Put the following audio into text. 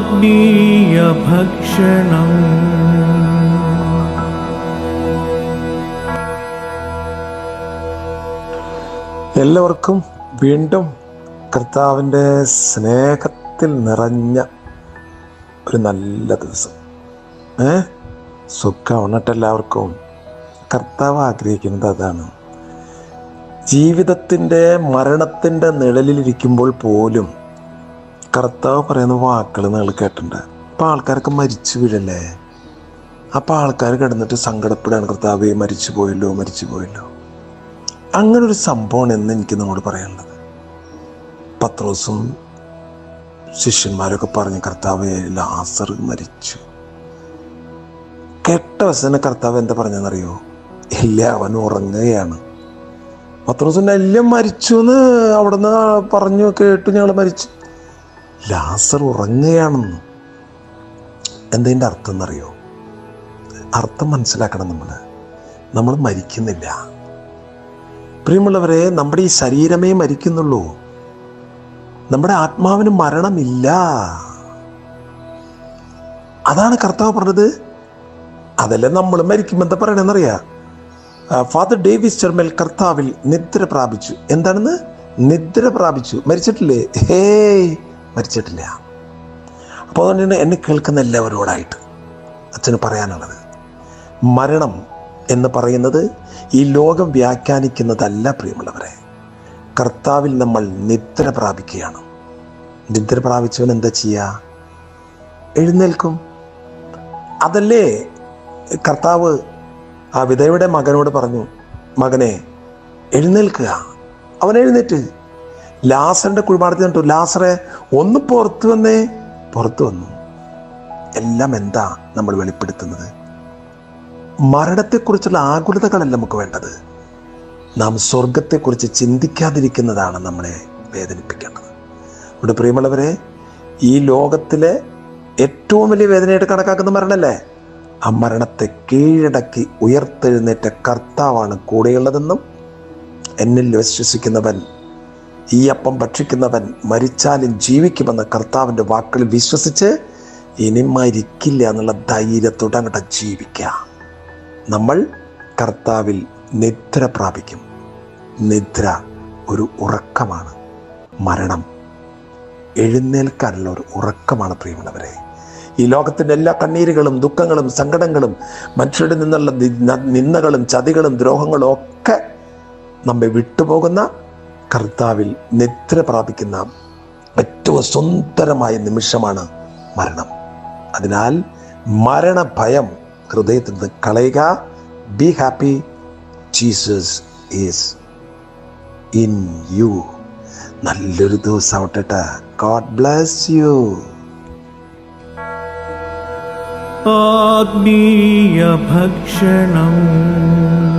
ആത്മീയ ഭക്ഷണം എല്ലാവർക്കും വീണ്ടും കർത്താവിൻ്റെ സ്നേഹത്തിൽ നിറഞ്ഞ ഒരു നല്ല ദിവസം ഏ സുഖമാണട്ടെ എല്ലാവർക്കും കർത്താവ് ആഗ്രഹിക്കുന്നത് അതാണ് ജീവിതത്തിൻ്റെ മരണത്തിൻ്റെ നിഴലിലിരിക്കുമ്പോൾ പോലും കർത്താവ് പറയുന്ന വാക്കുകൾ നിങ്ങൾ കേട്ടിട്ടുണ്ട് അപ്പം ആൾക്കാരൊക്കെ മരിച്ചു വീഴല്ലേ അപ്പം ആൾക്കാർ കിടന്നിട്ട് സങ്കടപ്പെടാണ് കർത്താവെ മരിച്ചു പോയല്ലോ മരിച്ചു പോയല്ലോ അങ്ങനെ ഒരു സംഭവമാണ് എന്ന് എനിക്ക് നിങ്ങളോട് പറയാനുള്ളത് പത്രോസും ശിഷ്യന്മാരൊക്കെ പറഞ്ഞ് കർത്താവ് ലാസർ മരിച്ചു കേട്ട വശന കർത്താവ് എന്താ പറഞ്ഞെന്നറിയോ ഇല്ല അവൻ ഉറങ്ങുകയാണ് പത്രോസിൻ്റെ എല്ലാം മരിച്ചു എന്ന് അവിടുന്ന് പറഞ്ഞു കേട്ടു ഞങ്ങൾ മരിച്ചു ലാസർ ഉറങ്ങുകയാണെന്ന് എന്തതിൻ്റെ അർത്ഥം എന്നറിയോ അർത്ഥം മനസ്സിലാക്കണം നമ്മൾ നമ്മൾ മരിക്കുന്നില്ല പ്രിയമുള്ളവരെ നമ്മുടെ ഈ ശരീരമേ മരിക്കുന്നുള്ളൂ നമ്മുടെ ആത്മാവിന് മരണമില്ല അതാണ് കർത്താവ് പറഞ്ഞത് അതല്ലേ നമ്മൾ മരിക്കുമ്പോൾ എന്താ പറയണെന്നറിയാ ഫാദർ ഡേവിസ് ചെർമൽ കർത്താവിൽ നിദ്ര പ്രാപിച്ചു എന്താണെന്ന് നിദ്ര പ്രാപിച്ചു മരിച്ചിട്ടില്ലേ ഹേയ് മരിച്ചിട്ടില്ല അപ്പോൾ അതുകൊണ്ട് തന്നെ എന്നെ കേൾക്കുന്ന എല്ലാവരോടായിട്ട് അച്ഛന് പറയാനുള്ളത് മരണം എന്ന് പറയുന്നത് ഈ ലോകം വ്യാഖ്യാനിക്കുന്നതല്ല പ്രിയമുള്ളവരെ കർത്താവിൽ നമ്മൾ നിദ്ര പ്രാപിക്കുകയാണ് നിദ്ര പ്രാപിച്ചവൻ എന്താ ചെയ്യുക എഴുന്നേൽക്കും അതല്ലേ കർത്താവ് ആ വിധവയുടെ മകനോട് പറഞ്ഞു മകനെ എഴുന്നേൽക്കുക അവൻ എഴുന്നേറ്റ് ലാസറിന്റെ കുഴിമാടത്തിൽ നിന്നിട്ടു ലാസറെ ഒന്ന് പുറത്തു വന്നേ പുറത്തു വന്നു എല്ലാം എന്താ നമ്മൾ വെളിപ്പെടുത്തുന്നത് മരണത്തെക്കുറിച്ചുള്ള ആകുലതകളല്ല നമുക്ക് വേണ്ടത് നാം സ്വർഗത്തെക്കുറിച്ച് ചിന്തിക്കാതിരിക്കുന്നതാണ് നമ്മളെ വേദനിപ്പിക്കേണ്ടത് ഇവിടെ പ്രിയമുള്ളവരെ ഈ ലോകത്തിലെ ഏറ്റവും വലിയ വേദനയായിട്ട് കണക്കാക്കുന്ന മരണല്ലേ ആ മരണത്തെ കീഴടക്കി ഉയർത്തെഴുന്നേറ്റ കർത്താവാണ് കൂടെയുള്ളതെന്നും എന്നിൽ വിശ്വസിക്കുന്നവൻ ഈ അപ്പം ഭക്ഷിക്കുന്നവൻ മരിച്ചാലും ജീവിക്കുമെന്ന കർത്താവിൻ്റെ വാക്കുകളിൽ വിശ്വസിച്ച് ഇനി മരിക്കില്ല എന്നുള്ള ധൈര്യത്തോടെ അങ്ങോട്ട് ജീവിക്കുക നമ്മൾ കർത്താവിൽ നിദ്ര പ്രാപിക്കും നിദ്ര ഒരു ഉറക്കമാണ് മരണം എഴുന്നേൽക്കാനുള്ള ഒരു ഉറക്കമാണ് പ്രിയമുള്ളവരെ ഈ ലോകത്തിൻ്റെ എല്ലാ കണ്ണീരുകളും ദുഃഖങ്ങളും സങ്കടങ്ങളും മനുഷ്യരുടെ നിന്നുള്ള നി- നിന്ദകളും ചതികളും ദ്രോഹങ്ങളും ഒക്കെ നമ്മെ വിട്ടുപോകുന്ന കർത്താവിൽ നിദ്ര പ്രാപിക്കുന്ന ഏറ്റവും സുന്ദരമായ നിമിഷമാണ് മരണം അതിനാൽ മരണഭയം ഹൃദയത്തിൽ നിന്ന് കളയുക be happy Jesus is in you നല്ലൊരു ദിവസം ആവട്ടെ ഗോഡ് ബ്ലസ് യു ആത്മീയ ഭക്ഷണം